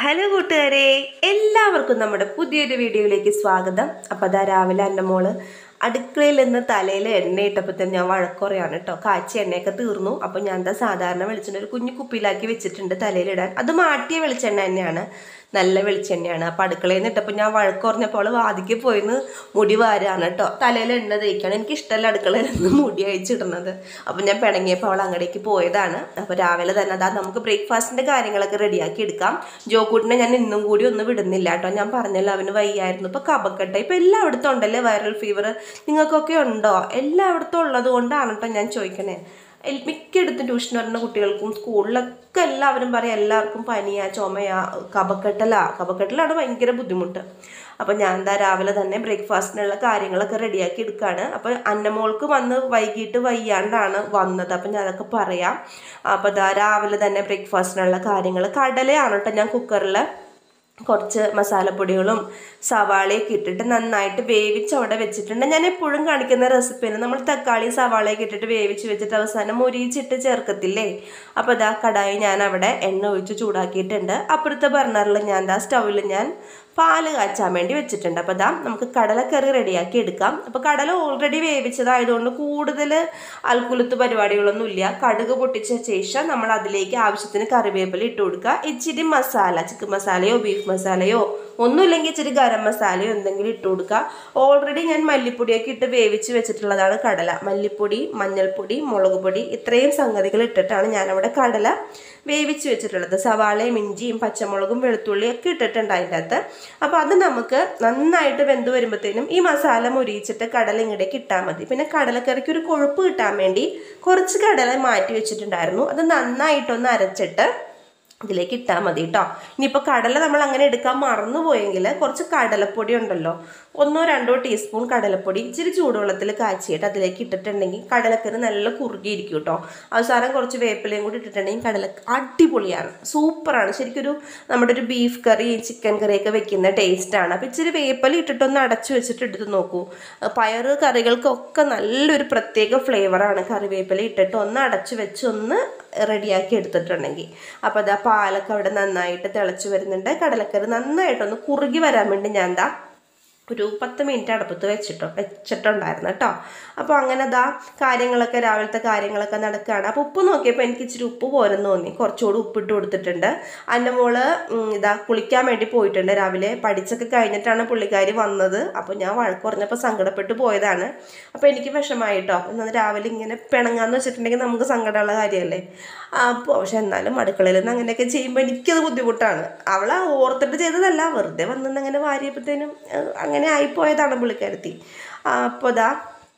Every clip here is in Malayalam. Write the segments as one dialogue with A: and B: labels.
A: ഹലോ കൂട്ടുകാരെ എല്ലാവർക്കും നമ്മുടെ പുതിയൊരു വീഡിയോയിലേക്ക് സ്വാഗതം അപ്പോൾ അതാ രാവിലെ എൻ്റെ മോള് അടുക്കളയിൽ നിന്ന് തലയിൽ എണ്ണ ഇട്ടപ്പോൾ തന്നെ ഞാൻ വഴക്കുറയാണ് കേട്ടോ കാച്ചി എണ്ണയൊക്കെ തീർന്നു അപ്പോൾ ഞാൻ എന്താ സാധാരണ വെളിച്ചെണ്ണ ഒരു കുഞ്ഞു കുപ്പിയിലാക്കി വെച്ചിട്ടുണ്ട് തലയിലിടാൻ അത് മാറ്റിയ വെളിച്ചെണ്ണ തന്നെയാണ് നല്ല വെളിച്ചെണ്ണയാണ് അപ്പോൾ അടുക്കളയിൽ നിന്ന് ഇട്ടപ്പോൾ ഞാൻ വഴക്കുറഞ്ഞപ്പോൾ അവൾ വാതിക്ക് പോയിന്ന് മുടി വാരാണ് കേട്ടോ തലയിൽ എണ്ണ തേക്കാണ് എനിക്ക് ഇഷ്ടമല്ല അടുക്കളയിൽ നിന്ന് മുടി അയച്ചിടുന്നത് അപ്പോൾ ഞാൻ പിണങ്ങിയപ്പോൾ അവൾ അങ്ങടേക്ക് പോയതാണ് അപ്പോൾ രാവിലെ തന്നെ അതാ നമുക്ക് ബ്രേക്ക്ഫാസ്റ്റിൻ്റെ കാര്യങ്ങളൊക്കെ റെഡിയാക്കി എടുക്കാം ജോക്കൂട്ടിനെ ഞാൻ ഇന്നും കൂടി ഒന്നും വിടുന്നില്ല കേട്ടോ ഞാൻ പറഞ്ഞല്ലോ അവന് വയ്യായിരുന്നു ഇപ്പോൾ കപക്കെട്ട ഇപ്പോൾ എല്ലായിടത്തും ഉണ്ടല്ലേ വൈറൽ ഫീവർ നിങ്ങൾക്കൊക്കെ ഉണ്ടോ എല്ലായിടത്തും ഉള്ളത് കൊണ്ടാണ് കേട്ടോ ഞാൻ ചോദിക്കണേ എൽ- മിക്കയിടത്തും ട്യൂഷൻ വരുന്ന കുട്ടികൾക്കും സ്കൂളിലൊക്കെ എല്ലാവരും പറയും എല്ലാവർക്കും പനിയാ ചുമയാ കപക്കെട്ടലാ കപക്കെട്ടലാണ് ഭയങ്കര ബുദ്ധിമുട്ട് അപ്പോൾ ഞാൻ എന്താ രാവിലെ തന്നെ ബ്രേക്ക്ഫാസ്റ്റിനുള്ള കാര്യങ്ങളൊക്കെ റെഡിയാക്കി എടുക്കുകയാണ് അപ്പോൾ അന്നമോൾക്ക് വന്ന് വൈകിട്ട് വയ്യാണ്ടാണ് വന്നത് അപ്പം ഞാൻ അതൊക്കെ പറയാം അപ്പോൾ ഇതാ രാവിലെ തന്നെ ബ്രേക്ക്ഫാസ്റ്റിനുള്ള കാര്യങ്ങൾ കടലയാണ് കേട്ടോ ഞാൻ കുക്കറിൽ കുറച്ച് മസാലപ്പൊടികളും സവാളയൊക്കെ ഇട്ടിട്ട് നന്നായിട്ട് വേവിച്ച് അവിടെ വെച്ചിട്ടുണ്ട് ഞാൻ എപ്പോഴും കാണിക്കുന്ന റെസിപ്പിയാണ് നമ്മൾ തക്കാളി സവാളയൊക്കെ ഇട്ടിട്ട് വേവിച്ച് വെച്ചിട്ട് അവസാനം മുരിച്ചിട്ട് ചേർക്കത്തില്ലേ അപ്പോൾ ഇതാ കടായി ഞാൻ അവിടെ എണ്ണ ഒഴിച്ച് ചൂടാക്കിയിട്ടുണ്ട് അപ്പുറത്തെ ബർണറിൽ ഞാൻ ദാ സ്റ്റൗവിൽ ഞാൻ പാല് കാച്ചാൻ വേണ്ടി വെച്ചിട്ടുണ്ട് അപ്പോൾ ഇതാ നമുക്ക് കടലക്കറി റെഡിയാക്കി എടുക്കാം അപ്പോൾ കടല ഓൾറെഡി വേവിച്ചതായതുകൊണ്ട് കൂടുതൽ അൽക്കുലത്ത് പരിപാടികളൊന്നും ഇല്ല കടുക് പൊട്ടിച്ച ശേഷം നമ്മൾ അതിലേക്ക് ആവശ്യത്തിന് കറിവേപ്പില ഇട്ട് കൊടുക്കുക ഇച്ചിരി മസാല ചിക്കൻ മസാലയോ ബീഫ് മസാലയോ ഒന്നുമില്ലെങ്കിൽ ഇച്ചിരി ഗരം മസാലയോ എന്തെങ്കിലും ഇട്ട് കൊടുക്കുക ഓൾറെഡി ഞാൻ മല്ലിപ്പൊടിയൊക്കെ ഇട്ട് വേവിച്ച് വെച്ചിട്ടുള്ളതാണ് കടല മല്ലിപ്പൊടി മഞ്ഞൾപ്പൊടി മുളക് പൊടി ഇത്രയും സംഗതികൾ ഇട്ടിട്ടാണ് ഞാനവിടെ കടല വേവിച്ച് വെച്ചിട്ടുള്ളത് സവാളയും ഇഞ്ചിയും പച്ചമുളകും വെളുത്തുള്ളിയും ഒക്കെ ഇട്ടിട്ടുണ്ട് അതിൻ്റെ അകത്ത് അപ്പോൾ അത് നമുക്ക് നന്നായിട്ട് വെന്ത് വരുമ്പോഴത്തേനും ഈ മസാല മുരിയിച്ചിട്ട് കടല ഇങ്ങടേക്ക് ഇട്ടാൽ മതി പിന്നെ കടലക്കറിക്ക് ഒരു കൊഴുപ്പ് കിട്ടാൻ വേണ്ടി കുറച്ച് കടല മാറ്റി വെച്ചിട്ടുണ്ടായിരുന്നു അത് നന്നായിട്ടൊന്ന് അരച്ചിട്ട് ഇതിലേക്ക് ഇട്ടാൽ മതി കേട്ടോ ഇനിയിപ്പോൾ കടല നമ്മൾ അങ്ങനെ എടുക്കാൻ മറന്നുപോയെങ്കിൽ കുറച്ച് കടലപ്പൊടി ഉണ്ടല്ലോ ഒന്നോ രണ്ടോ ടീസ്പൂൺ കടലപ്പൊടി ഇച്ചിരി ചൂടുവെള്ളത്തിൽ കാച്ചിയിട്ട് അതിലേക്ക് ഇട്ടിട്ടുണ്ടെങ്കിൽ കടലക്കറി നല്ല കുറുകിയിരിക്കും കേട്ടോ അവസാനം കുറച്ച് വേപ്പിലയും കൂടി ഇട്ടിട്ടുണ്ടെങ്കിൽ കടല അടിപൊളിയാണ് സൂപ്പറാണ് ശരിക്കൊരു നമ്മുടെ ഒരു ബീഫ് കറി ചിക്കൻ കറിയൊക്കെ വെക്കുന്ന ടേസ്റ്റാണ് അപ്പോൾ ഇച്ചിരി വേപ്പില ഇട്ടിട്ടൊന്ന് അടച്ചു വെച്ചിട്ട് എടുത്ത് നോക്കൂ പയറ് കറികൾക്കൊക്കെ നല്ലൊരു പ്രത്യേക ഫ്ലേവറാണ് കറിവേപ്പില ഇട്ടിട്ട് ഒന്ന് അടച്ചു വെച്ച് ഒന്ന് റെഡിയാക്കി എടുത്തിട്ടുണ്ടെങ്കിൽ അപ്പോൾ അതാ പാലൊക്കെ അവിടെ നന്നായിട്ട് തിളച്ച് വരുന്നുണ്ട് കടലക്കറി നന്നായിട്ടൊന്ന് കുറുകി വരാൻ വേണ്ടി ഞാൻ എന്താ ഒരു പത്ത് മിനിറ്റ് അടുപ്പത്ത് വെച്ചിട്ടോ വെച്ചിട്ടുണ്ടായിരുന്നു കേട്ടോ അപ്പോൾ അങ്ങനെ ദാ കാര്യങ്ങളൊക്കെ രാവിലത്തെ കാര്യങ്ങളൊക്കെ നടക്കുകയാണ് അപ്പോൾ ഉപ്പ് നോക്കിയപ്പോൾ എനിക്ക് ഇച്ചിരി ഉപ്പ് പോരെന്ന് തോന്നി കുറച്ചുകൂടി ഉപ്പിട്ട് കൊടുത്തിട്ടുണ്ട് എൻ്റെ മോള് ഉം, ഇതാ കുളിക്കാൻ വേണ്ടി പോയിട്ടുണ്ട് രാവിലെ പഠിച്ചൊക്കെ കഴിഞ്ഞിട്ടാണ് പുള്ളിക്കാരി വന്നത് അപ്പോൾ ഞാൻ വഴക്ക് പറഞ്ഞപ്പോൾ സങ്കടപ്പെട്ട് പോയതാണ് അപ്പോൾ എനിക്ക് വിഷമായിട്ടോ എന്നാൽ രാവിലെ ഇങ്ങനെ പിണങ്ങാന്ന് വെച്ചിട്ടുണ്ടെങ്കിൽ നമുക്ക് സങ്കടമുള്ള കാര്യമല്ലേ അപ്പോൾ പക്ഷെ എന്നാലും അടുക്കളയിൽ നിന്ന് അങ്ങനെയൊക്കെ ചെയ്യുമ്പോൾ എനിക്കത് ബുദ്ധിമുട്ടാണ് അവളെ ഓർത്തിട്ട് ചെയ്തതല്ല വെറുതെ വന്നിട്ട് അങ്ങനെ വാരിയപ്പോഴത്തേനും ഏഹ്, അങ്ങനെ ആയിപ്പോയതാണ് പുള്ളിക്കാരത്തി അപ്പോൾ ഇതാ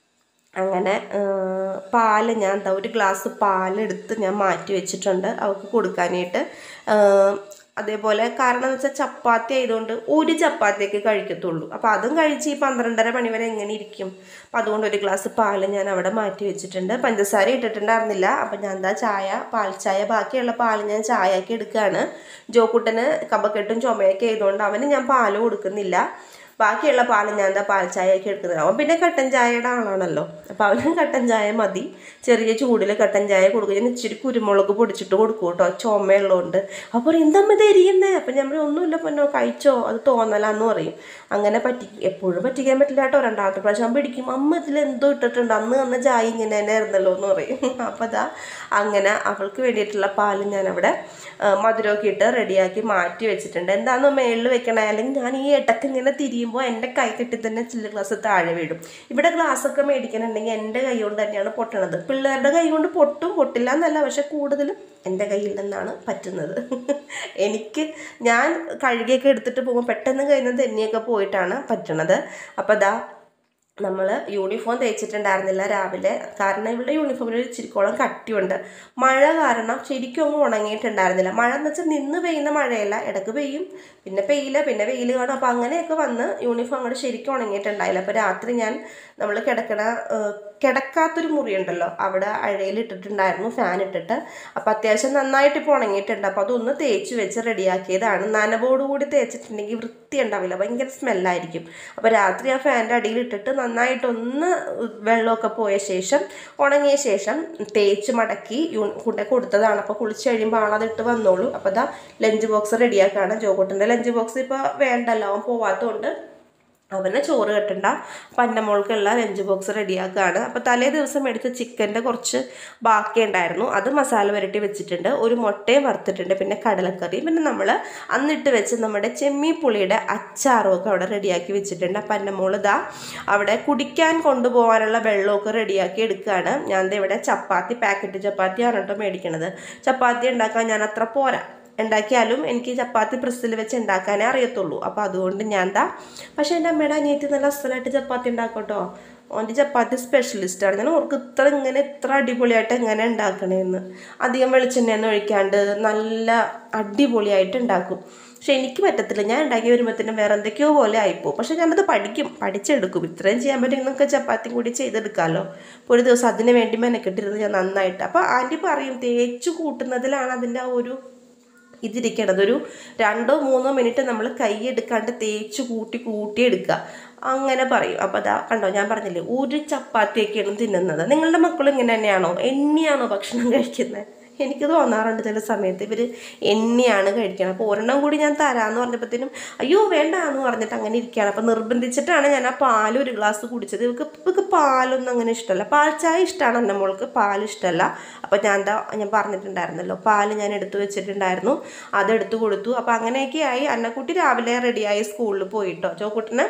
A: അങ്ങനെ ഏഹ്, പാല് ഞാൻ എന്താ ഒരു ഗ്ലാസ് പാലെടുത്ത് ഞാൻ മാറ്റി വെച്ചിട്ടുണ്ട് അവൾക്ക് കൊടുക്കാനായിട്ട് ഏഹ്, അതേപോലെ കാരണം എന്ന് വെച്ചാൽ ചപ്പാത്തി ആയതുകൊണ്ട് ഒരു ചപ്പാത്തിയൊക്കെ കഴിക്കത്തുള്ളൂ അപ്പോൾ അതും കഴിച്ച് ഈ പന്ത്രണ്ടര മണി വരെ എങ്ങനെ ഇരിക്കും അപ്പം അതുകൊണ്ട് ഒരു ഗ്ലാസ് പാല് ഞാൻ അവിടെ മാറ്റി വെച്ചിട്ടുണ്ട് പഞ്ചസാര ഇട്ടിട്ടുണ്ടായിരുന്നില്ല അപ്പം ഞാൻ എന്താ ചായ പാൽ ചായ ബാക്കിയുള്ള പാല് ഞാൻ ചായയാക്കി എടുക്കുകയാണ് ജോക്കുട്ടന് കബക്കെട്ടും ചുമയൊക്കെ ആയതുകൊണ്ട് അവന് ഞാൻ പാല് കൊടുക്കുന്നില്ല ബാക്കിയുള്ള പാല് ഞാൻ എന്താ പാൽ ചായയൊക്കെ എടുക്കുന്നത് അവൻ പിന്നെ കട്ടൻ ചായയുടെ ആളാണല്ലോ അപ്പോൾ അവന് കട്ടൻ ചായ മതി ചെറിയ ചൂടിൽ കട്ടൻ ചായ കൊടുക്കും ഞാൻ ഇച്ചിരി കുരുമുളക് പൊടിച്ചിട്ട് കൊടുക്കും കേട്ടോ ചുമയുള്ളതുകൊണ്ട് അപ്പോൾ എന്തമ്മ തരിയുന്നേ അപ്പം ഞാൻ പറയും, ഒന്നുമില്ല പൊന്നോ കഴിച്ചോ അത് തോന്നലാന്ന് പറയും അങ്ങനെ പറ്റി എപ്പോഴും പറ്റിക്കാൻ പറ്റില്ല കേട്ടോ രണ്ടാമത്തെ പ്രാവശ്യം പിടിക്കും അമ്മ ഇതിൽ എന്തോ ഇട്ടിട്ടുണ്ട് അന്ന് തന്ന ചായ ഇങ്ങനെ തന്നെ ആയിരുന്നല്ലോ എന്ന് പറയും അപ്പോൾ അതാ അങ്ങനെ അവൾക്ക് വേണ്ടിയിട്ടുള്ള പാല് ഞാൻ അവിടെ ആ, മധുരമൊക്കെ ഇട്ട് റെഡിയാക്കി മാറ്റി വെച്ചിട്ടുണ്ട് എന്താണെന്ന് മേളിൽ വെക്കണേ അല്ലെങ്കിൽ ഞാൻ ഈ ഇടയ്ക്ക് ഇങ്ങനെ തിരിയുമ്പോൾ എൻ്റെ കൈ കെട്ടി തന്നെ ചില്ല് ഗ്ലാസ് താഴെ വീഴും ഇവിടെ ഗ്ലാസ് ഒക്കെ മേടിക്കണമെങ്കിൽ എൻ്റെ കൈ കൊണ്ട് തന്നെയാണ് പൊട്ടണത് പിള്ളേരുടെ കൈ കൊണ്ട് പൊട്ടും പൊട്ടില്ല എന്നല്ല പക്ഷെ കൂടുതലും എൻ്റെ കയ്യിൽ നിന്നാണ് പറ്റുന്നത് എനിക്ക് ഞാൻ കഴുകിയൊക്കെ എടുത്തിട്ട് പോകുമ്പോൾ പെട്ടെന്ന് കയ്യിൽ നിന്ന് തെന്നിയൊക്കെ പോയിട്ടാണ് പറ്റണത് അപ്പോൾ ദാ നമ്മൾ യൂണിഫോം തേച്ചിട്ടുണ്ടായിരുന്നില്ല രാവിലെ കാരണം ഇവിടെ യൂണിഫോമിൽ ഒരു ഇച്ചിരിക്കോളം കട്ടിയുണ്ട് മഴ കാരണം ശരിക്കും അങ്ങ് ഉണങ്ങിയിട്ടുണ്ടായിരുന്നില്ല മഴ എന്ന് വെച്ചാൽ നിന്ന് പെയ്യുന്ന മഴയല്ല ഇടയ്ക്ക് പെയ്യും പിന്നെ പെയ്യില്ല പിന്നെ വെയിൽ കാണും അപ്പോൾ അങ്ങനെയൊക്കെ വന്ന് യൂണിഫോം അങ്ങോട്ട് ശരിക്കും ഉണങ്ങിയിട്ടുണ്ടായില്ല അപ്പോൾ രാത്രി ഞാൻ നമ്മൾ കിടക്കണ കിടക്കാത്തൊരു മുറിയുണ്ടല്ലോ അവിടെ അഴയിൽ ഇട്ടിട്ടുണ്ടായിരുന്നു ഫാൻ ഇട്ടിട്ട് അപ്പോൾ അത്യാവശ്യം നന്നായിട്ട് ഇപ്പോൾ ഉണങ്ങിയിട്ടുണ്ട് അപ്പോൾ അതൊന്ന് തേച്ച് വെച്ച് റെഡിയാക്കിയതാണ് നനവോട് കൂടി തേച്ചിട്ടുണ്ടെങ്കിൽ വൃത്തി ഉണ്ടാവില്ല ഭയങ്കര സ്മെല്ലായിരിക്കും അപ്പോൾ രാത്രി ആ ഫാനിൻ്റെ അടിയിൽ ഇട്ടിട്ട് നന്നായിട്ടൊന്ന് വെള്ളമൊക്കെ പോയ ശേഷം ഉണങ്ങിയ ശേഷം തേച്ച് മടക്കി യൂ കൊണ്ടേ കൊടുത്തതാണ് അപ്പോൾ കുളിച്ച് കഴിയുമ്പോൾ ആളതിട്ട് വന്നോളൂ അപ്പോൾ അതാ ലഞ്ച് ബോക്സ് റെഡിയാക്കാണ് ജോക്കോട്ടിൻ്റെ ലഞ്ച് ബോക്സ് ഇപ്പോൾ വേണ്ടല്ലോ അവൻ പോവാത്തതുകൊണ്ട് അവനെ ചോറ് കെട്ടണ്ട പന്നമോൾക്കുള്ള ലഞ്ച് ബോക്സ് റെഡിയാക്കുകയാണ് അപ്പോൾ തലേ ദിവസം എടുത്ത ചിക്കൻ്റെ കുറച്ച് ബാക്കി ഉണ്ടായിരുന്നു അത് മസാല പുരട്ടി വെച്ചിട്ടുണ്ട് ഒരു മുട്ടയും വറുത്തിട്ടുണ്ട് പിന്നെ കടലക്കറി പിന്നെ നമ്മൾ അന്നിട്ട് വെച്ച് നമ്മുടെ ചെമ്മീൻ പുളിയുടെ അച്ചാറും ഒക്കെ അവിടെ റെഡിയാക്കി വെച്ചിട്ടുണ്ട് അപ്പം എൻ്റെ മോള് ഇതാ അവിടെ കുടിക്കാൻ കൊണ്ടുപോകാനുള്ള വെള്ളമൊക്കെ റെഡിയാക്കി എടുക്കുകയാണ് ഞാൻ ദേ ഇവിടെ ചപ്പാത്തി പാക്കറ്റ് ചപ്പാത്തിയാണ് കേട്ടോ മേടിക്കണത് ചപ്പാത്തി ഉണ്ടാക്കാൻ ഞാൻ അത്ര പോരാ ഉണ്ടാക്കിയാലും എനിക്ക് ചപ്പാത്തി പ്രസ്സിൽ വെച്ച് ഉണ്ടാക്കാനേ അറിയത്തുള്ളൂ അപ്പോൾ അതുകൊണ്ട് ഞാൻ എന്താ പക്ഷേ എൻ്റെ അമ്മയുടെ അനിയത്തി നല്ല അസലായിട്ട് ചപ്പാത്തി ഉണ്ടാക്കട്ടോ ഓൻ്റെ ചപ്പാത്തി സ്പെഷ്യലിസ്റ്റാണ് ഞാൻ ഓർക്ക് ഇത്ര ഇങ്ങനെ ഇത്ര അടിപൊളിയായിട്ട് എങ്ങനെ ഉണ്ടാക്കണേന്ന് അധികം വെളിച്ചെണ്ണയൊന്നും ഒഴിക്കാണ്ട് നല്ല അടിപൊളിയായിട്ട് ഉണ്ടാക്കും പക്ഷെ എനിക്ക് പറ്റത്തില്ല ഞാൻ ഉണ്ടാക്കി വരുമ്പോഴത്തേനും വേറെ എന്തൊക്കെയോ പോലെ ആയിപ്പോവും പക്ഷെ ഞാനത് പഠിക്കും പഠിച്ചെടുക്കും ഇത്രയും ചെയ്യാൻ പറ്റുമെന്നൊക്കെ ചപ്പാത്തി കൂടി ചെയ്തെടുക്കാമല്ലോ അപ്പോൾ ഒരു ദിവസം അതിന് വേണ്ടി മെനക്കെട്ടിരുന്നു ഞാൻ നന്നായിട്ട് അപ്പോൾ ആൻറ്റി പറയും തേച്ച് കൂട്ടുന്നതിലാണ് അതിൻ്റെ ആ ഒരു ഇതിരിക്കണത് ഒരു രണ്ടോ മൂന്നോ മിനിറ്റ് നമ്മൾ കൈ എടുക്കാണ്ട് തേച്ച് കൂട്ടി കൂട്ടി എടുക്കുക അങ്ങനെ പറയും അപ്പോൾ അതാ കണ്ടോ ഞാൻ പറഞ്ഞില്ലേ ഒരു ചപ്പാത്തിയൊക്കെയാണ് തിന്നുന്നത് നിങ്ങളുടെ മക്കളും ഇങ്ങനെ തന്നെയാണോ എണ്ണിയാണോ ഭക്ഷണം കഴിക്കുന്നത് എനിക്ക് തോന്നാറുണ്ട് ചില സമയത്ത് ഇവർ എണ്ണിയാണ് കഴിക്കണം അപ്പോൾ ഒരെണ്ണം കൂടി ഞാൻ തരാമെന്ന് പറഞ്ഞപ്പോഴത്തേനും അയ്യോ വേണ്ട എന്ന് പറഞ്ഞിട്ട് അങ്ങനെ ഇരിക്കുകയാണ് അപ്പോൾ നിർബന്ധിച്ചിട്ടാണ് ഞാൻ ആ പാൽ ഒരു ഗ്ലാസ് കുടിച്ചത് ഇവർക്ക് ഇവർക്ക് പാലൊന്നും അങ്ങനെ ഇഷ്ടമല്ല പാൽ ചായ ഇഷ്ടമാണ് എൻ്റെ മോൾക്ക് പാൽ ഇഷ്ടമല്ല അപ്പോൾ ഞാൻ എന്താ ഞാൻ പറഞ്ഞിട്ടുണ്ടായിരുന്നല്ലോ പാൽ ഞാൻ എടുത്തു വെച്ചിട്ടുണ്ടായിരുന്നു അതെടുത്ത് കൊടുത്തു അപ്പോൾ അങ്ങനെയൊക്കെ ആയി അന്നക്കുട്ടി രാവിലെ റെഡിയായി സ്കൂളിൽ പോയിട്ടോ ചോക്കുട്ടിന്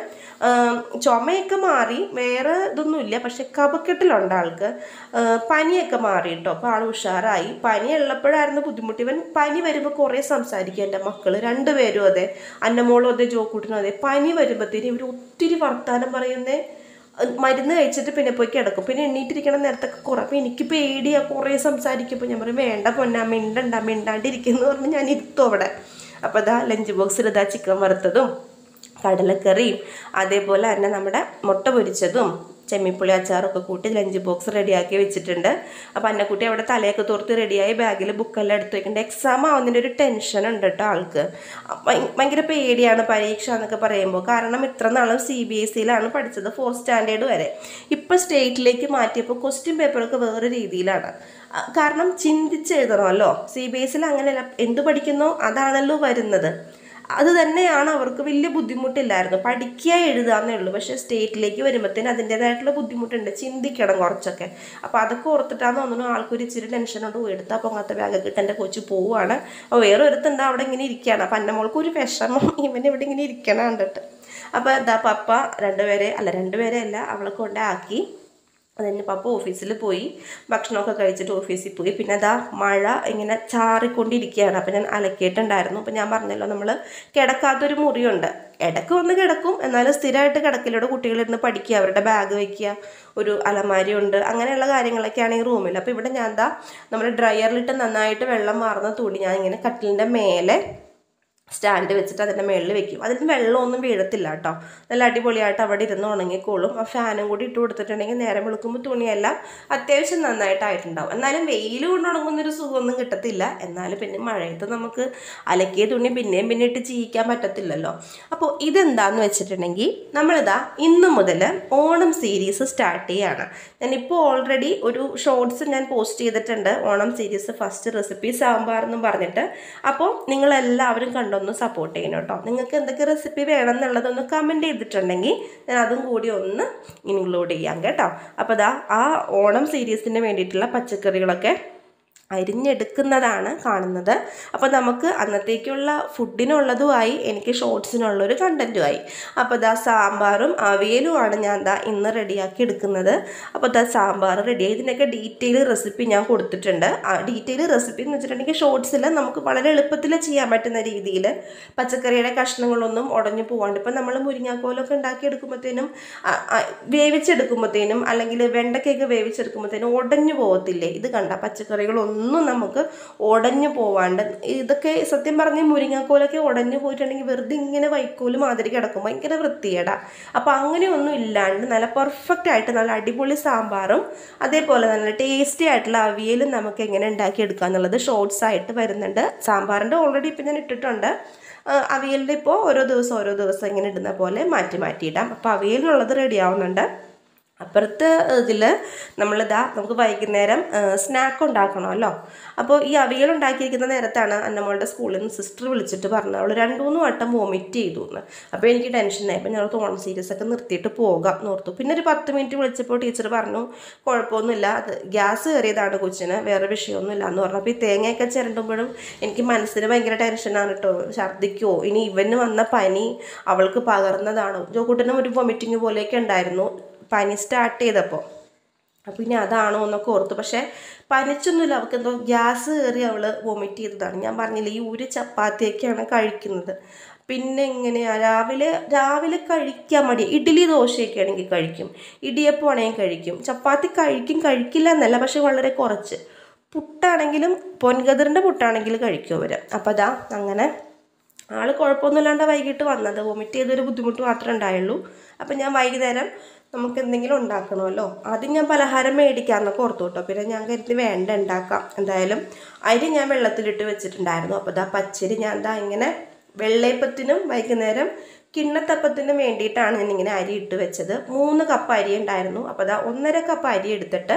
A: ചുമയൊക്കെ മാറി വേറെ ഇതൊന്നുമില്ല പക്ഷെ കപക്കെട്ടിലുണ്ട് ആൾക്ക് ആ, പനിയൊക്കെ മാറി കേട്ടോ അപ്പോൾ ആൾ ഉഷാറായി പനി ഉള്ളപ്പോഴായിരുന്നു ബുദ്ധിമുട്ട് ഇവൻ പനി വരുമ്പോൾ കുറേ സംസാരിക്കും എൻ്റെ മക്കൾ രണ്ടുപേരും അതെ അന്നമോളും അതെ ജോക്കൂട്ടിനും അതെ പനി വരുമ്പോഴത്തേനും ഇവർ ഒത്തിരി വർത്താനം പറയുന്നേ അഹ് മരുന്ന് കഴിച്ചിട്ട് പിന്നെ പോയി കിടക്കും പിന്നെ എണ്ണീറ്റിരിക്കണ നേരത്തൊക്കെ കുറേ അപ്പോൾ എനിക്ക് പേടിയാ കുറേ സംസാരിക്കുമ്പോൾ ഞാൻ പറയും വേണ്ട പൊന്നാ മിണ്ടണ്ട മിണ്ടാണ്ടിരിക്കുന്നു പറഞ്ഞ് ഞാൻ ഇരുത്തും അവിടെ അപ്പോൾ ഇതാ ലഞ്ച് ബോക്സിൽ ഇതാ ചിക്കൻ വറുത്തതും കടലക്കറിയും അതേപോലെ തന്നെ നമ്മുടെ മുട്ട പൊരിച്ചതും ചെമ്മിപ്പുളി അച്ചാറൊക്കെ കൂട്ടി ലഞ്ച് ബോക്സ് റെഡിയാക്കി വെച്ചിട്ടുണ്ട് അപ്പോൾ അന്നക്കുട്ടി അവിടെ തലയൊക്കെ തോർത്ത് റെഡിയായി ബാഗിൽ ബുക്കെല്ലാം എടുത്ത് വെക്കുന്നുണ്ട് എക്സാം ആവുന്നതിൻ്റെ ഒരു ടെൻഷൻ ഉണ്ട് കേട്ടോ ആൾക്ക് ഭയ- ഭയങ്കര പേടിയാണ് പരീക്ഷ എന്നൊക്കെ പറയുമ്പോൾ കാരണം ഇത്ര നാളും സി ബി എസ് സിയിലാണ് പഠിച്ചത് ഫോർത്ത് സ്റ്റാൻഡേർഡ് വരെ ഇപ്പോൾ സ്റ്റേറ്റിലേക്ക് മാറ്റിയപ്പോൾ ക്വസ്റ്റ്യൻ പേപ്പറൊക്കെ വേറെ രീതിയിലാണ് ആ, കാരണം ചിന്തിച്ചെഴുതണമല്ലോ സി ബി എസ് സിയിൽ അങ്ങനെയല്ല എന്ത് പഠിക്കുന്നോ അതാണല്ലോ വരുന്നത് അത് തന്നെയാണ് അവർക്ക് വലിയ ബുദ്ധിമുട്ടില്ലായിരുന്നു പഠിക്കുക എഴുതാന്നേ ഉള്ളൂ പക്ഷേ സ്റ്റേറ്റിലേക്ക് വരുമ്പോഴത്തേന് അതിൻ്റെതായിട്ടുള്ള ബുദ്ധിമുട്ടുണ്ട് ചിന്തിക്കണം കുറച്ചൊക്കെ അപ്പോൾ അതൊക്കെ ഓർത്തിട്ടാന്ന് തോന്നുന്നു ആൾക്കൊരു ഇച്ചിരി ടെൻഷനോട് എടുത്താൽ പൊങ്ങാത്ത ബാഗൊക്കെ ഇട്ട് എൻ്റെ കൊച്ചു പോവുകയാണ് അപ്പോൾ വേറെ ഒരുത്തുണ്ട് അവിടെ ഇങ്ങനെ ഇരിക്കുകയാണ് അപ്പം എൻ്റെ മോൾക്ക് ഒരു വിഷമം ഇവൻ ഇവിടെ ഇങ്ങനെ ഇരിക്കണം കണ്ടിട്ട് അപ്പോൾ എന്താ പപ്പ രണ്ടുപേരെ അല്ല രണ്ടുപേരെ അല്ല അവളെ കൊണ്ടാക്കി അതിന് പപ്പ ഓഫീസിൽ പോയി ഭക്ഷണമൊക്കെ കഴിച്ചിട്ട് ഓഫീസിൽ പോയി പിന്നെ അതാ മഴ ഇങ്ങനെ ചാറിക്കൊണ്ടിരിക്കുകയാണ് അപ്പം ഞാൻ അലക്കിയിട്ടുണ്ടായിരുന്നു അപ്പം ഞാൻ പറഞ്ഞല്ലോ നമ്മൾ കിടക്കാത്തൊരു മുറിയുണ്ട് ഇടയ്ക്ക് വന്ന് കിടക്കും എന്നാലും സ്ഥിരമായിട്ട് കിടക്കിലൂടെ കുട്ടികളിരുന്ന് പഠിക്കുക അവരുടെ ബാഗ് വയ്ക്കുക ഒരു അലമാരി ഉണ്ട് അങ്ങനെയുള്ള കാര്യങ്ങളൊക്കെയാണ് ഈ റൂമിൽ അപ്പോൾ ഇവിടെ ഞാൻ എന്താ നമ്മൾ ഡ്രയറിലിട്ട് നന്നായിട്ട് വെള്ളം മാറുന്ന തുണി ഞാൻ ഇങ്ങനെ കട്ടിലിൻ്റെ മേലെ സ്റ്റാൻഡ് വെച്ചിട്ട് അതിൻ്റെ മുകളിൽ വെക്കും അതിൽ വെള്ളമൊന്നും വീഴത്തില്ല കേട്ടോ നല്ല അടിപൊളിയായിട്ട് അവിടെ ഇരുന്ന് ഉണങ്ങിക്കോളും ആ ഫാനും കൂടി ഇട്ട് കൊടുത്തിട്ടുണ്ടെങ്കിൽ നേരം വെളുക്കുമ്പോൾ തുണിയെല്ലാം അത്യാവശ്യം നന്നായിട്ടായിട്ടുണ്ടാവും എന്നാലും വെയിൽ കൊണ്ട് ഉണങ്ങുന്നൊരു സുഖമൊന്നും കിട്ടത്തില്ല എന്നാലും പിന്നെ മഴയത്ത് നമുക്ക് അലക്കിയ തുണി പിന്നെയും പിന്നെ ഇട്ട് ചീയിക്കാൻ പറ്റത്തില്ലല്ലോ അപ്പോൾ ഇതെന്താന്ന് വെച്ചിട്ടുണ്ടെങ്കിൽ നമ്മളിതാ ഇന്ന് മുതൽ ഓണം സീരീസ് സ്റ്റാർട്ട് ചെയ്യാണ് ഞാനിപ്പോൾ ഓൾറെഡി ഒരു ഷോർട്സ് ഞാൻ പോസ്റ്റ് ചെയ്തിട്ടുണ്ട് Onam series first recipe sambar എന്നും പറഞ്ഞിട്ട് അപ്പോൾ നിങ്ങളെല്ലാവരും കണ്ടൊന്ന് സപ്പോർട്ട് ചെയ്യണം കേട്ടോ നിങ്ങൾക്ക് എന്തൊക്കെ റെസിപ്പി വേണം എന്നുള്ളതൊന്ന് കമൻറ്റ് ചെയ്തിട്ടുണ്ടെങ്കിൽ ഞാൻ അതും കൂടി ഒന്ന് ഇൻക്ലൂഡ് ചെയ്യാം കേട്ടോ അപ്പോൾ ദാ ആ ഓണം സീരീസിന് വേണ്ടിയിട്ടുള്ള പച്ചക്കറികളൊക്കെ അരിഞ്ഞെടുക്കുന്നതാണ് കാണുന്നത് അപ്പോൾ നമുക്ക് അന്നത്തേക്കുള്ള ഫുഡിനുള്ളതുമായി എനിക്ക് ഷോർട്സിനുള്ളൊരു കണ്ടൻറ്റുമായി അപ്പോൾ ദാ സാമ്പാറും അവിയലുമാണ് ഞാൻ ദാ ഇന്ന് റെഡിയാക്കി എടുക്കുന്നത് അപ്പോൾ ദാ സാമ്പാർ റെഡിയായി ഇതിൻ്റെയൊക്കെ ഡീറ്റെയിൽ റെസിപ്പി ഞാൻ കൊടുത്തിട്ടുണ്ട് ആ ഡീറ്റെയിൽ റെസിപ്പി എന്ന് വെച്ചിട്ടുണ്ടെങ്കിൽ ഷോർട്സിൽ നമുക്ക് വളരെ എളുപ്പത്തിൽ ചെയ്യാൻ പറ്റുന്ന രീതിയിൽ പച്ചക്കറിയുടെ കഷ്ണങ്ങളൊന്നും ഉടഞ്ഞു പോകാണ്ട് ഇപ്പം നമ്മൾ മുരിങ്ങാക്കോലൊക്കെ ഉണ്ടാക്കിയെടുക്കുമ്പോഴത്തേനും ആ, ആ, വേവിച്ചെടുക്കുമ്പോഴത്തേനും അല്ലെങ്കിൽ വെണ്ടയ്ക്കൊക്കെ വേവിച്ചെടുക്കുമ്പോഴത്തേനും ഉടഞ്ഞു പോകത്തില്ലേ ഇത് കണ്ട പച്ചക്കറികളൊന്നും ഒന്നും നമുക്ക് ഉടഞ്ഞു പോവാണ്ട് ഇതൊക്കെ സത്യം പറഞ്ഞ് മുരിങ്ങാക്കോലൊക്കെ ഉടഞ്ഞു പോയിട്ടുണ്ടെങ്കിൽ വെറുതെ ഇങ്ങനെ വൈക്കോല് മാതിരി കിടക്കും ഭയങ്കര വൃത്തിയേടാ അപ്പോൾ അങ്ങനെയൊന്നും ഇല്ലാണ്ട് നല്ല പെർഫെക്റ്റ് ആയിട്ട് നല്ല അടിപൊളി സാമ്പാറും അതേപോലെ നല്ല ടേസ്റ്റി ആയിട്ടുള്ള അവിയലും നമുക്ക് എങ്ങനെ ഉണ്ടാക്കിയെടുക്കുക എന്നുള്ളത് ഷോർട്സ് ആയിട്ട് വരുന്നുണ്ട് സാമ്പാറിൻ്റെ ഓൾറെഡി ഇപ്പം ഞാൻ ഇട്ടിട്ടുണ്ട് അവിയലിൻ്റെ ഇപ്പോൾ ഓരോ ദിവസം ഓരോ ദിവസം ഇങ്ങനെ ഇടുന്ന പോലെ മാറ്റി മാറ്റി ഇടാം അപ്പോൾ അവിയലിനുള്ളത് റെഡി ആവുന്നുണ്ട് അപ്പുറത്ത് ഇതിൽ നമ്മളിതാ നമുക്ക് വൈകുന്നേരം സ്നാക്ക് ഉണ്ടാക്കണമല്ലോ അപ്പോൾ ഈ അവിയൽ ഉണ്ടാക്കിയിരിക്കുന്ന നേരത്താണ് അന്നമ്മളുടെ സ്കൂളിൽ നിന്ന് സിസ്റ്റർ വിളിച്ചിട്ട് പറഞ്ഞു അവൾ രണ്ട് മൂന്ന് വട്ടം വോമിറ്റ് ചെയ്തു എന്ന് അപ്പോൾ എനിക്ക് ടെൻഷനായി അപ്പോൾ ഞങ്ങൾ തോണം സീരിയസ് ഒക്കെ നിർത്തിയിട്ട് പോകാം നോർത്തു പിന്നെ ഒരു പത്ത് മിനിറ്റ് വിളിച്ചപ്പോൾ ടീച്ചർ പറഞ്ഞു കുഴപ്പമൊന്നുമില്ല അത് ഗ്യാസ് കയറിയതാണ് കൊച്ചിന് വേറെ വിഷയമൊന്നുമില്ല എന്ന് പറഞ്ഞു അപ്പോൾ ഈ തേങ്ങയൊക്കെ ചിരണ്ടുമ്പോഴും എനിക്ക് മനസ്സിന് ഭയങ്കര ടെൻഷനാണ് കേട്ടോ ഛർദ്ദിക്കുമോ ഇനി ഇവന് വന്ന പനി അവൾക്ക് പകർന്നതാണോ ജോക്കൂട്ടനും ഒരു വൊമിറ്റിങ് പോലെയൊക്കെ ഉണ്ടായിരുന്നു പനി സ്റ്റാർട്ട് ചെയ്തപ്പോൾ അപ്പോൾ ഇനി അതാണോ എന്നൊക്കെ ഓർത്തു പക്ഷേ പനിച്ചൊന്നുമില്ല അവൾക്ക് എന്തോ ഗ്യാസ് കയറി അവൾ വൊമിറ്റ് ചെയ്തതാണ് ഞാൻ പറഞ്ഞില്ല ഈ ഒരു ചപ്പാത്തിയൊക്കെയാണ് കഴിക്കുന്നത് പിന്നെ എങ്ങനെയാ രാവിലെ രാവിലെ കഴിക്കാൻ മടി ഇഡ്ഡലി ദോശയൊക്കെ ആണെങ്കിൽ കഴിക്കും ഇടിയപ്പം ആണെങ്കിൽ കഴിക്കും ചപ്പാത്തി കഴിക്കും കഴിക്കില്ല എന്നല്ല പക്ഷെ വളരെ കുറച്ച് പുട്ടാണെങ്കിലും പൊൻകതിറിൻ്റെ പുട്ടാണെങ്കിൽ കഴിക്കും അവർ അപ്പോൾ അതാ അങ്ങനെ ആൾ കുഴപ്പമൊന്നുമില്ലാണ്ട് വൈകിട്ട് വന്നത് വൊമിറ്റ് ചെയ്തൊരു ബുദ്ധിമുട്ട് മാത്രമേ ഉണ്ടായുള്ളൂ അപ്പം ഞാൻ വൈകുന്നേരം നമുക്ക് എന്തെങ്കിലും ഉണ്ടാക്കണമല്ലോ ആദ്യം ഞാൻ പലഹാരം മേടിക്കാമെന്നൊക്കെ ഓർത്തു കേട്ടോ പിന്നെ ഞാൻ കരുതി വേണ്ട ഉണ്ടാക്കാം എന്തായാലും അരി ഞാൻ വെള്ളത്തിലിട്ട് വെച്ചിട്ടുണ്ടായിരുന്നു അപ്പോൾ ഇതാ പച്ചരി ഞാൻ എന്താ ഇങ്ങനെ വെള്ളയപ്പത്തിനും വൈകുന്നേരം കിണ്ണത്തപ്പത്തിനും വേണ്ടിയിട്ടാണ് ഞാൻ ഇങ്ങനെ അരി ഇട്ട് വെച്ചത് മൂന്ന് കപ്പ് അരി ഉണ്ടായിരുന്നു അപ്പോൾ അതാ ഒന്നര കപ്പ് അരി എടുത്തിട്ട്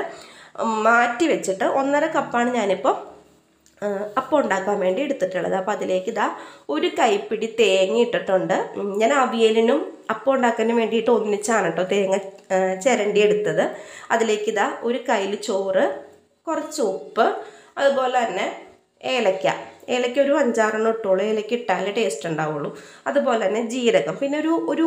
A: മാറ്റി വെച്ചിട്ട് ഒന്നര കപ്പാണ് ഞാനിപ്പോൾ അപ്പം ഉണ്ടാക്കാൻ വേണ്ടി എടുത്തിട്ടുള്ളത് അപ്പോൾ അതിലേക്ക് ഇതാ ഒരു കൈപ്പിടി തേങ്ങ ഇട്ടിട്ടുണ്ട് ഉം, ഞാൻ അവിയലിനും അപ്പം ഉണ്ടാക്കാനും വേണ്ടിയിട്ട് ഒന്നിച്ചാണ് കേട്ടോ തേങ്ങ ആ, ചിരണ്ടി എടുത്തത് അതിലേക്ക് ഇതാ ഒരു കയ്യിൽ ചോറ് കുറച്ച് ഉപ്പ് അതുപോലെ തന്നെ ഏലക്ക ഏലക്ക ഒരു അഞ്ചാറെണ്ണം ഇട്ടോളൂ ഏലക്ക ഇട്ടാലേ ടേസ്റ്റ് ഉണ്ടാവുള്ളൂ അതുപോലെ തന്നെ ജീരകം പിന്നെ ഒരു ഒരു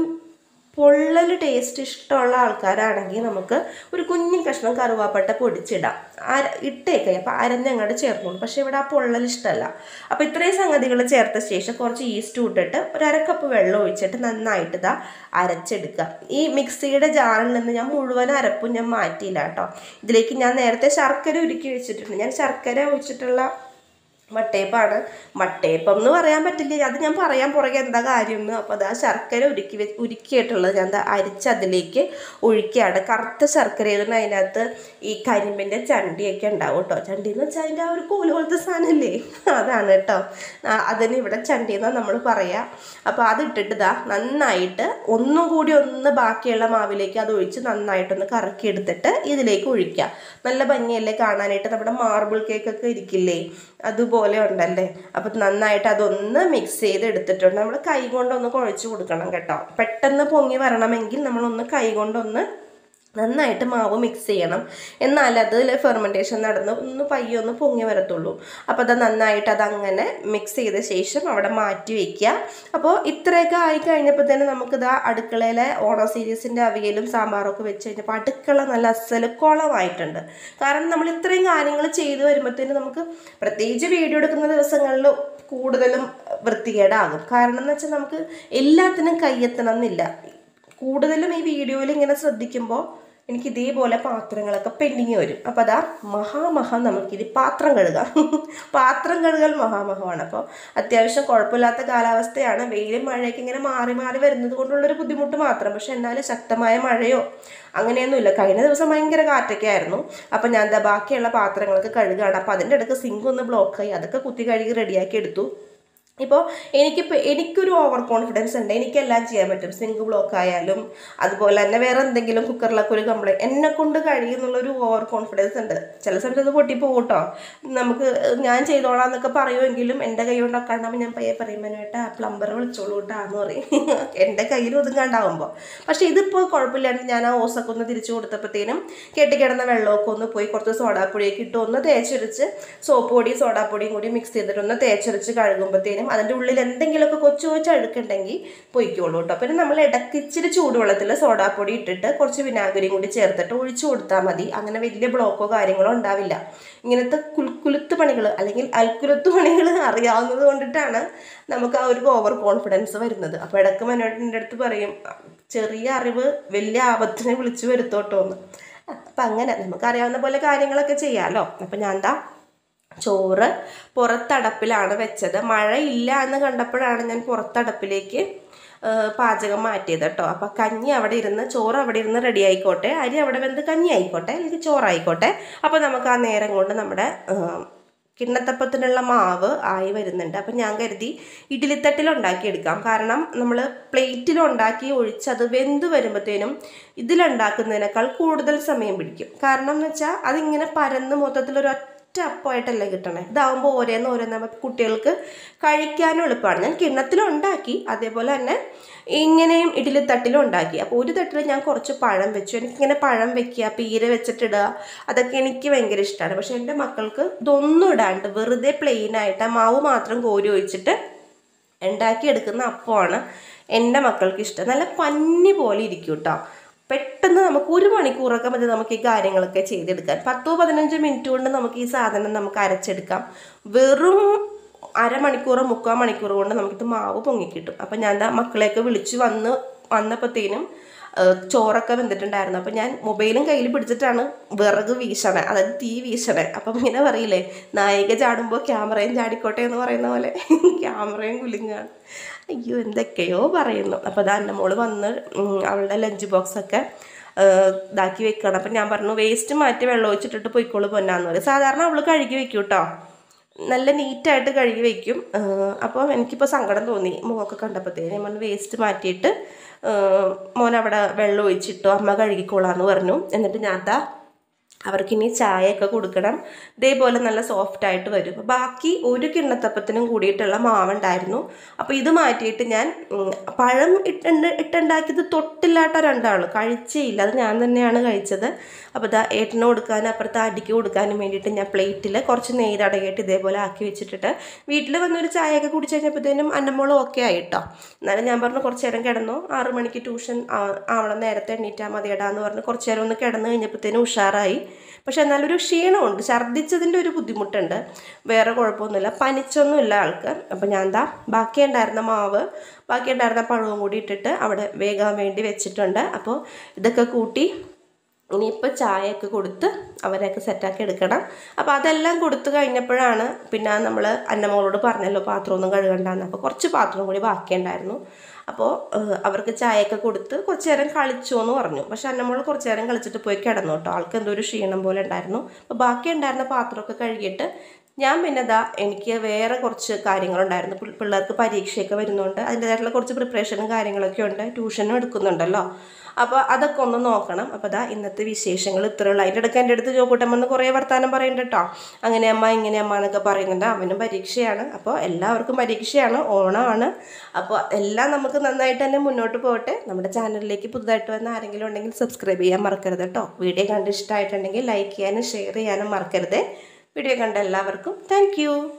A: പൊള്ളൽ ടേസ്റ്റ് ഇഷ്ടമുള്ള ആൾക്കാരാണെങ്കിൽ നമുക്ക് ഒരു കുഞ്ഞു കഷ്ണം കറുവാപ്പട്ട പൊടിച്ചിടാം അര ഇട്ടേക്കെ അപ്പോൾ അരഞ്ഞങ്ങോട്ട് ചേർന്നോളൂ പക്ഷേ ഇവിടെ ആ പൊള്ളൽ ഇഷ്ടമല്ല അപ്പോൾ ഇത്രയും സംഗതികൾ ചേർത്ത ശേഷം കുറച്ച് ഈസ്റ്റ് ഇട്ടിട്ട് ഒരു അര കപ്പ് വെള്ളം ഒഴിച്ചിട്ട് നന്നായിട്ട് ഇതാ അരച്ചെടുക്കുക ഈ മിക്സിയുടെ ജാറിൽ നിന്ന് ഞാൻ മുഴുവൻ അരപ്പും ഞാൻ മാറ്റിയില്ല കേട്ടോ ഇതിലേക്ക് ഞാൻ നേരത്തെ ശർക്കര ഉരുക്കി വെച്ചിട്ടുണ്ട് ഞാൻ ശർക്കര ഒഴിച്ചിട്ടുള്ള മട്ടയപ്പാണ് മട്ടയപ്പം എന്ന് പറയാൻ പറ്റില്ല അത് ഞാൻ പറയാൻ പുറകെ എന്താ കാര്യം എന്ന് അപ്പോൾ അത് ആ ശർക്കര ഉരുക്കി വെ ഉരുക്കിയിട്ടുള്ളത് ഞാൻ ദാ അരിച്ച് അതിലേക്ക് ഒഴിക്കുകയാണ് കറുത്ത ശർക്കര ആയതുകൊണ്ട് അതിനകത്ത് ഈ കരിമ്പിൻ്റെ ചണ്ടിയൊക്കെ ഉണ്ടാവും കേട്ടോ ചണ്ടി എന്ന് വെച്ചാൽ അതിൻ്റെ ആ ഒരു കോല് പോലത്തെ സാധനമല്ലേ അതാണ് കേട്ടോ ആ, അതിന് ഇവിടെ ചണ്ടി എന്നാണ് നമ്മൾ പറയുക അപ്പോൾ അത് ഇട്ടിട്ട് ഇതാ നന്നായിട്ട് ഒന്നും കൂടി ഒന്ന് ബാക്കിയുള്ള മാവിലേക്ക് അത് ഒഴിച്ച് നന്നായിട്ടൊന്ന് കറക്കി എടുത്തിട്ട് ഇതിലേക്ക് ഒഴിക്കുക നല്ല ഭംഗിയല്ലേ കാണാനായിട്ട് നമ്മുടെ മാർബിൾ കേക്കൊക്കെ ഇരിക്കില്ലേ അതുപോലെ ഉണ്ടല്ലേ അപ്പം നന്നായിട്ട് അതൊന്ന് മിക്സ് ചെയ്ത് എടുത്തിട്ടുണ്ട് നമ്മൾ കൈ കൊണ്ടൊന്ന് കുഴച്ച് കൊടുക്കണം കേട്ടോ പെട്ടെന്ന് പൊങ്ങി വരണമെങ്കിൽ നമ്മളൊന്ന് കൈ കൊണ്ടൊന്ന് നന്നായിട്ട് മാവ് മിക്സ് ചെയ്യണം എന്നാൽ അതിൽ ഫെർമെൻറ്റേഷൻ നടന്ന് ഒന്ന് പയ്യെ ഒന്ന് പൊങ്ങി വരത്തുള്ളൂ അപ്പോൾ അത് നന്നായിട്ട് അതങ്ങനെ മിക്സ് ചെയ്ത ശേഷം അവിടെ മാറ്റി വയ്ക്കുക അപ്പോൾ ഇത്രയൊക്കെ ആയി കഴിഞ്ഞപ്പോൾ തന്നെ നമുക്കിത് അടുക്കളയിലെ ഓണം സീരീസിൻ്റെ അവിയലും സാമ്പാറും ഒക്കെ വെച്ച് കഴിഞ്ഞപ്പോൾ അടുക്കള നല്ല അസല് കുളമായിട്ടുണ്ട് കാരണം നമ്മൾ ഇത്രയും കാര്യങ്ങൾ ചെയ്തു വരുമ്പോഴത്തേനും നമുക്ക് പ്രത്യേകിച്ച് വീഡിയോ എടുക്കുന്ന ദിവസങ്ങളിൽ കൂടുതലും വൃത്തികേടാകും കാരണം എന്ന് വെച്ചാൽ നമുക്ക് എല്ലാത്തിനും കയ്യെത്തണം എന്നില്ല കൂടുതലും ഈ വീഡിയോയിൽ ഇങ്ങനെ ശ്രദ്ധിക്കുമ്പോൾ എനിക്ക് ഇതേപോലെ പാത്രങ്ങളൊക്കെ പെൻഡിങ് വരും അപ്പോൾ അതാ മഹാമഹം നമുക്കിത് പാത്രം കഴുകാം പാത്രം കഴുകൽ മഹാമഹമാണ് അപ്പോൾ അത്യാവശ്യം കുഴപ്പമില്ലാത്ത കാലാവസ്ഥയാണ് വെയിലും മഴയൊക്കെ ഇങ്ങനെ മാറി മാറി വരുന്നത് കൊണ്ടുള്ളൊരു ബുദ്ധിമുട്ട് മാത്രം പക്ഷെ എന്നാലും ശക്തമായ മഴയോ അങ്ങനെയൊന്നുമില്ല കഴിഞ്ഞ ദിവസം ഭയങ്കര കാറ്റൊക്കെ ആയിരുന്നു അപ്പോൾ ഞാൻ എന്താ ബാക്കിയുള്ള പാത്രങ്ങളൊക്കെ കഴുകുകയാണ് അപ്പോൾ അതിൻ്റെ ഇടയ്ക്ക് സിങ്ക് ഒന്ന് ബ്ലോക്കായി അതൊക്കെ കുത്തി കഴുകി റെഡിയാക്കി എടുത്തു ഇപ്പോൾ എനിക്കിപ്പോൾ എനിക്കൊരു ഓവർ കോൺഫിഡൻസ് ഉണ്ട് എനിക്കെല്ലാം ചെയ്യാൻ പറ്റും സിങ്ക് ബ്ലോക്ക് ആയാലും അതുപോലെ തന്നെ വേറെ എന്തെങ്കിലും കുക്കറിലൊക്കെ ഒരു കംപ്ലൈൻറ്റ് എന്നെ കൊണ്ട് കഴിയുന്നുള്ളൊരു ഓവർ കോൺഫിഡൻസ് ഉണ്ട് ചില സമയത്ത് അത് പൊട്ടിപ്പോകും കേട്ടോ നമുക്ക് ഞാൻ ചെയ്തോളാം എന്നൊക്കെ പറയുമെങ്കിലും എൻ്റെ കൈ കൊണ്ടൊക്കെ ഉണ്ടാകുമ്പോൾ ഞാൻ പയ്യെ പറയുമ്പോൾ ഏട്ടാ പ്ലംബർ വിളിച്ചോളൂ കേട്ടാ എന്ന് പറയും എൻ്റെ കയ്യിൽ ഒതുങ്ങാണ്ടാവുമ്പോൾ പക്ഷേ ഇതിപ്പോൾ കുഴപ്പമില്ലാണ്ട് ഞാൻ ആ ഓസൊക്കെ ഒന്ന് തിരിച്ചു കൊടുത്തപ്പോഴത്തേനും കെട്ടിക്കിടന്ന വെള്ളമൊക്കെ ഒന്ന് പോയി കുറച്ച് സോഡാപ്പൊടിയൊക്കെ ഇട്ട് ഒന്ന് തേച്ചൊരിച്ച് സോപ്പ് പൊടിയും സോഡാപ്പൊടിയും കൂടി മിക്സ് ചെയ്തിട്ട് ഒന്ന് തേച്ചൊരിച്ച് കഴുകുമ്പോഴത്തേനും അതിൻ്റെ ഉള്ളിൽ എന്തെങ്കിലുമൊക്കെ കൊച്ചു കൊച്ചു അഴുക്കുണ്ടെങ്കിൽ പൊയ്ക്കോളൂ കേട്ടോ പിന്നെ നമ്മൾ ഇടയ്ക്ക് ഇച്ചിരി ചൂടുവെള്ളത്തിൽ സോഡാപ്പൊടി ഇട്ടിട്ട് കുറച്ച് വിനാഗിരിയും കൂടി ചേർത്തിട്ട് ഒഴിച്ചു കൊടുത്താൽ മതി അങ്ങനെ വലിയ ബ്ലോക്കോ കാര്യങ്ങളോ ഉണ്ടാവില്ല ഇങ്ങനത്തെ കുൽക്കുലുത്ത് പണികൾ അല്ലെങ്കിൽ അൽക്കുലുത്ത് പണികൾ അറിയാവുന്നത് കൊണ്ടിട്ടാണ് നമുക്ക് ആ ഒരു ഓവർ കോൺഫിഡൻസ് വരുന്നത് അപ്പോൾ ഇടയ്ക്ക് മനോട്ടിൻ്റെ അടുത്ത് പറയും ചെറിയ അറിവ് വലിയ ആപത്തിനെ വിളിച്ചു വരുത്തോട്ടോ എന്ന് അപ്പം അങ്ങനെ നമുക്കറിയാവുന്ന പോലെ കാര്യങ്ങളൊക്കെ ചെയ്യാമല്ലോ അപ്പം ഞാൻ എന്താ ചോറ് പുറത്തടപ്പിലാണ് വെച്ചത് മഴ ഇല്ല എന്ന് കണ്ടപ്പോഴാണ് ഞാൻ പുറത്തടപ്പിലേക്ക് ആ, പാചകം മാറ്റിയത് കേട്ടോ അപ്പം കഞ്ഞി അവിടെ ഇരുന്ന് ചോറ് അവിടെ ഇരുന്ന് റെഡി ആയിക്കോട്ടെ അരി അവിടെ വെന്ത് കഞ്ഞി ആയിക്കോട്ടെ അല്ലെങ്കിൽ ചോറായിക്കോട്ടെ അപ്പോൾ നമുക്ക് ആ നേരം കൊണ്ട് നമ്മുടെ ആ, കിണ്ണത്തപ്പത്തിനുള്ള മാവ് ആയി വരുന്നുണ്ട് അപ്പം ഞാൻ കരുതി ഇഡ്ഡലിത്തട്ടിൽ ഉണ്ടാക്കിയെടുക്കാം കാരണം നമ്മൾ പ്ലേറ്റിൽ ഉണ്ടാക്കി ഒഴിച്ച് അത് വെന്ത് വരുമ്പോഴത്തേനും ഇതിലുണ്ടാക്കുന്നതിനേക്കാൾ കൂടുതൽ സമയം പിടിക്കും കാരണം എന്ന് വെച്ചാൽ അതിങ്ങനെ പരന്ന് മൊത്തത്തിൽ ഒരു ഒറ്റ അപ്പമായിട്ടല്ലേ കിട്ടണേ ഇതാവുമ്പോൾ ഓരോന്ന് ഓരോന്ന് കുട്ടികൾക്ക് കഴിക്കാനും എളുപ്പമാണ് ഞാൻ കിണ്ണത്തിലുണ്ടാക്കി അതേപോലെ തന്നെ ഇങ്ങനെയും ഇഡ്ഡലി തട്ടിലും ഉണ്ടാക്കി അപ്പോൾ ഒരു തട്ടിൽ ഞാൻ കുറച്ച് പഴം വെച്ചു എനിക്കിങ്ങനെ പഴം വെക്കുക പീര വെച്ചിട്ടിടുക അതൊക്കെ എനിക്ക് ഭയങ്കര ഇഷ്ടമാണ് പക്ഷെ എൻ്റെ മക്കൾക്ക് ഇതൊന്നും ഇടാണ്ട് വെറുതെ പ്ലെയിൻ ആയിട്ട് ആ മാവ് മാത്രം കോരി ഒഴിച്ചിട്ട് ഉണ്ടാക്കിയെടുക്കുന്ന അപ്പമാണ് എൻ്റെ മക്കൾക്ക് ഇഷ്ടം നല്ല പഞ്ഞി പോലെ ഇരിക്കും കേട്ടോ പെട്ടെന്ന് നമുക്ക് ഒരു മണിക്കൂറൊക്കെ മതി നമുക്ക് ഈ കാര്യങ്ങളൊക്കെ ചെയ്തെടുക്കാൻ പത്തോ പതിനഞ്ചോ മിനിറ്റ് കൊണ്ട് നമുക്ക് ഈ സാധനം നമുക്ക് അരച്ചെടുക്കാം വെറും അരമണിക്കൂറോ മുക്കാൽ മണിക്കൂർ കൊണ്ട് നമുക്കിത് മാവ് പൊങ്ങിക്കിട്ടും അപ്പം ഞാൻ ദാ മക്കളെയൊക്കെ വിളിച്ച് വന്ന് വന്നപ്പോഴത്തേനും ഏഹ് ചോറൊക്കെ വെന്തിട്ടുണ്ടായിരുന്നു അപ്പം ഞാൻ മൊബൈലും കയ്യിൽ പിടിച്ചിട്ടാണ് വിറക് വീശണേ അതായത് തീ വീശണേ അപ്പം ഇങ്ങനെ പറയില്ലേ നായിക ചാടുമ്പോൾ ക്യാമറയും ചാടിക്കോട്ടെ എന്ന് പറയുന്ന പോലെ ക്യാമറയും കുലുങ്ങാണ് അയ്യോ എന്തൊക്കെയോ പറയുന്നു അപ്പോൾ അത് അന്നമോള് വന്ന് ഉം, അവളുടെ ലഞ്ച് ബോക്സൊക്കെ ഇതാക്കി വെക്കണം അപ്പം ഞാൻ പറഞ്ഞു വേസ്റ്റ് മാറ്റി വെള്ളം ഒഴിച്ചിട്ടിട്ട് പൊയ്ക്കോളൂ പൊന്നാന്ന് പറയും സാധാരണ അവൾ കഴുകി വെക്കും കേട്ടോ നല്ല നീറ്റായിട്ട് കഴുകി വെക്കും അപ്പോൾ എനിക്കിപ്പോൾ സങ്കടം തോന്നി മോക്കെ കണ്ടപ്പോഴത്തേന് ഞാൻ പറഞ്ഞു വേസ്റ്റ് മാറ്റിയിട്ട് ആ, മോൻ അവിടെ വെള്ളം ഒഴിച്ചിട്ടോ അമ്മ കഴുകിക്കോളാന്ന് പറഞ്ഞു എന്നിട്ട് ഞാൻ ദാ അവർക്കിനി ചായയൊക്കെ കൊടുക്കണം ഇതേപോലെ നല്ല സോഫ്റ്റ് ആയിട്ട് വരും അപ്പോൾ ബാക്കി ഒരു കിണ്ണത്തപ്പത്തിനും കൂടിയിട്ടുള്ള മാവുണ്ടായിരുന്നു അപ്പോൾ ഇത് മാറ്റിയിട്ട് ഞാൻ ഉം, പഴം ഇട്ടുണ്ട് ഇട്ടുണ്ടാക്കിയത് തൊട്ടില്ലാത്ത രണ്ടാൾ കഴിച്ചേ ഇല്ല അത് ഞാൻ തന്നെയാണ് കഴിച്ചത് അപ്പോൾ ഇതാ ഏട്ടന് കൊടുക്കാനും അപ്പുറത്ത് അടിക്ക് കൊടുക്കാനും വേണ്ടിയിട്ട് ഞാൻ പ്ലേറ്റിൽ കുറച്ച് നെയ്യ് തടകിയിട്ട് ഇതേപോലെ ആക്കി വെച്ചിട്ടിട്ട് വീട്ടിൽ വന്നൊരു ചായയൊക്കെ കുടിച്ച് കഴിഞ്ഞപ്പോഴത്തേനും അന്നമോളും ഓക്കെ ആയിട്ടോ എന്നാലും ഞാൻ പറഞ്ഞു കുറച്ച് നേരം കിടന്നു ആറു മണിക്ക് ട്യൂഷൻ ആ- ആവണം നേരത്തെ എണ്ണീറ്റാൽ മതിയടാ എന്ന് പറഞ്ഞ് കുറച്ച് നേരം ഒന്ന് കിടന്നു കഴിഞ്ഞപ്പോഴത്തേനും ഉഷാറായി പക്ഷെ എന്നാലൊരു ക്ഷീണമുണ്ട് ഛർദ്ദിച്ചതിൻ്റെ ഒരു ബുദ്ധിമുട്ടുണ്ട് വേറെ കുഴപ്പമൊന്നുമില്ല പനിച്ചൊന്നുമില്ല ആൾക്ക് അപ്പം ഞാൻ എന്താ ബാക്കി ഉണ്ടായിരുന്ന മാവ് ബാക്കി ഉണ്ടായിരുന്ന പഴവും കൂടി ഇട്ടിട്ട് അവിടെ വേകാൻ വേണ്ടി വെച്ചിട്ടുണ്ട് അപ്പോൾ ഇതൊക്കെ കൂട്ടി ഇനിയിപ്പോൾ ചായയൊക്കെ കൊടുത്ത് അവരെയൊക്കെ സെറ്റാക്കി എടുക്കണം അപ്പോൾ അതെല്ലാം കൊടുത്തു കഴിഞ്ഞപ്പോഴാണ് പിന്നെ നമ്മൾ അന്നമോളോട് പറഞ്ഞല്ലോ പാത്രമൊന്നും കഴുകണ്ടെന്ന് അപ്പോൾ കുറച്ച് പാത്രം കൂടി ബാക്കിയുണ്ടായിരുന്നു അപ്പോൾ ഏഹ്, അവർക്ക് ചായയൊക്കെ കൊടുത്ത് കുറച്ച് നേരം കളിച്ചു എന്ന് പറഞ്ഞു പക്ഷെ അന്നമോൾ കുറച്ച് നേരം കളിച്ചിട്ട് പോയി കിടന്നു കേട്ടോ ആൾക്ക് എന്തോ ഒരു ക്ഷീണം പോലെ ഉണ്ടായിരുന്നു അപ്പോൾ ബാക്കി ഉണ്ടായിരുന്ന പാത്രമൊക്കെ കഴുകിയിട്ട് ഞാൻ പിന്നെ ദാ എനിക്ക് വേറെ കുറച്ച് കാര്യങ്ങളുണ്ടായിരുന്നു പിൾ- പിള്ളേർക്ക് പരീക്ഷയൊക്കെ വരുന്നുണ്ട് അതിൻ്റെതായിട്ടുള്ള കുറച്ച് പ്രിപ്പറേഷനും കാര്യങ്ങളൊക്കെ ഉണ്ട് ട്യൂഷനും എടുക്കുന്നുണ്ടല്ലോ അപ്പോൾ അതൊക്കെ ഒന്ന് നോക്കണം അപ്പോൾ ദാ ഇന്നത്തെ വിശേഷങ്ങൾ ഇത്രയുള്ള അതിൻ്റെ ഇടയ്ക്ക് എൻ്റെ അടുത്ത് ജോക്കൂട്ടമ്മന്ന് കുറേ വർത്താനം പറയുന്നുണ്ട് കേട്ടോ അങ്ങനെ അമ്മ ഇങ്ങനെ അമ്മ എന്നൊക്കെ പറയുന്നുണ്ട് അവനും പരീക്ഷയാണ് അപ്പോൾ എല്ലാവർക്കും പരീക്ഷയാണ് ഓണമാണ് അപ്പോൾ എല്ലാം നമുക്ക് നന്നായിട്ട് തന്നെ മുന്നോട്ട് പോകട്ടെ നമ്മുടെ ചാനലിലേക്ക് പുതുതായിട്ട് വന്ന ആരെങ്കിലും ഉണ്ടെങ്കിൽ സബ്സ്ക്രൈബ് ചെയ്യാൻ മറക്കരുത് കേട്ടോ വീഡിയോ കണ്ട് ഇഷ്ടമായിട്ടുണ്ടെങ്കിൽ ലൈക്ക് ചെയ്യാനും ഷെയർ ചെയ്യാനും മറക്കരുത് വീഡിയോ കണ്ട എല്ലാവർക്കും താങ്ക്